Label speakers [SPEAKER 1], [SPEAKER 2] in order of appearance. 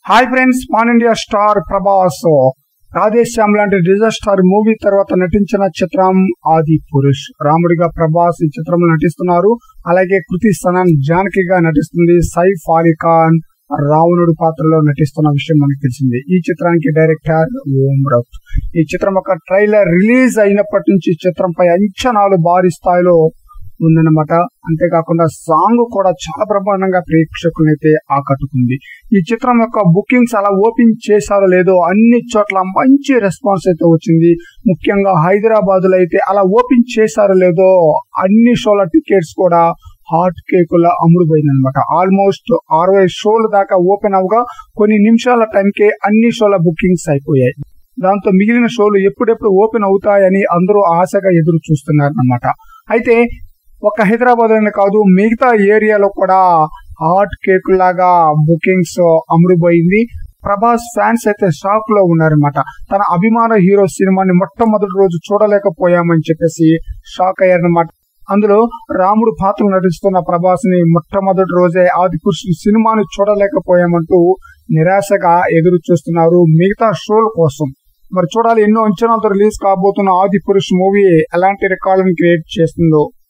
[SPEAKER 1] hi friends pan India star Prabhas Radhe Shyam లాంటి disaster movie తర్వాత నటించిన చిత్రం ఆది పురుష్ రాముడిగా ప్రభాస్ ఈ చిత్రంలో నటిస్తున్నారు అలాగే కృతి సనన్ జానకిగా నటిస్తుంది సైఫ్ అలీ ఖాన్ రావణుడి పాత్రలో నటిస్తున్న విషయం మనకు తెలిసింది ఈ చిత్రానికి డైరెక్టర్ ఓం రౌత్ ఈ చిత్రం యొక్క ట్రైలర్ రిలీజ్ అయినప్పటి నుంచి ఈ చిత్రంపై అంచనాలు భారీ స్థాయిలో ఉందన్నమాట అంతేకాకుండా సాంగ్ కూడా చాలా బ్రహ్మాండంగా ప్రేక్షకులైతే ఆకట్టుకుంది ఈ చిత్రం యొక్క బుకింగ్స్ అలా ఓపెన్ చేశారో లేదో అన్ని చోట్ల మంచి రెస్పాన్స్ అయితే వచ్చింది ముఖ్యంగా హైదరాబాద్ లో అయితే అలా ఓపెన్ చేశారో లేదో అన్ని షోల టికెట్స్ కూడా హాట్ కేకుల అమ్ముడుపోయింది అనమాట ఆల్మోస్ట్ అరవై షోల దాకా ఓపెన్ అవగా కొన్ని నిమిషాల టైంకే అన్ని షోల బుకింగ్స్ అయిపోయాయి దాంతో మిగిలిన షోలు ఎప్పుడెప్పుడు ఓపెన్ అవుతాయని అందరూ ఆశగా ఎదురు చూస్తున్నారు అనమాట అయితే ఒక హైదరాబాద్ అనే కాదు మిగతా ఏరియాలో కూడా హాట్ కేక్ లాగా బుకింగ్స్ అమ్ముడుపోయింది ప్రభాస్ ఫ్యాన్స్ అయితే షాక్ లో ఉన్నారనమాట తన అభిమాన హీరో సినిమాని మొట్టమొదటి రోజు చూడలేకపోయామని చెప్పేసి షాక్ అయ్యారనమాట అందులో రాముడు పాత్ర నటిస్తున్న ప్రభాస్ ని మొట్టమొదటి రోజే ఆది పురుషుడు సినిమాని చూడలేకపోయామంటూ నిరాశగా ఎదురు చూస్తున్నారు మిగతా షోల కోసం మరి చూడాలి ఎన్నో అంచనాలతో రిలీజ్ కాబోతున్న ఆది పురుష్ మూవీ ఎలాంటి రికార్డులను క్రియేట్ చేస్తుందో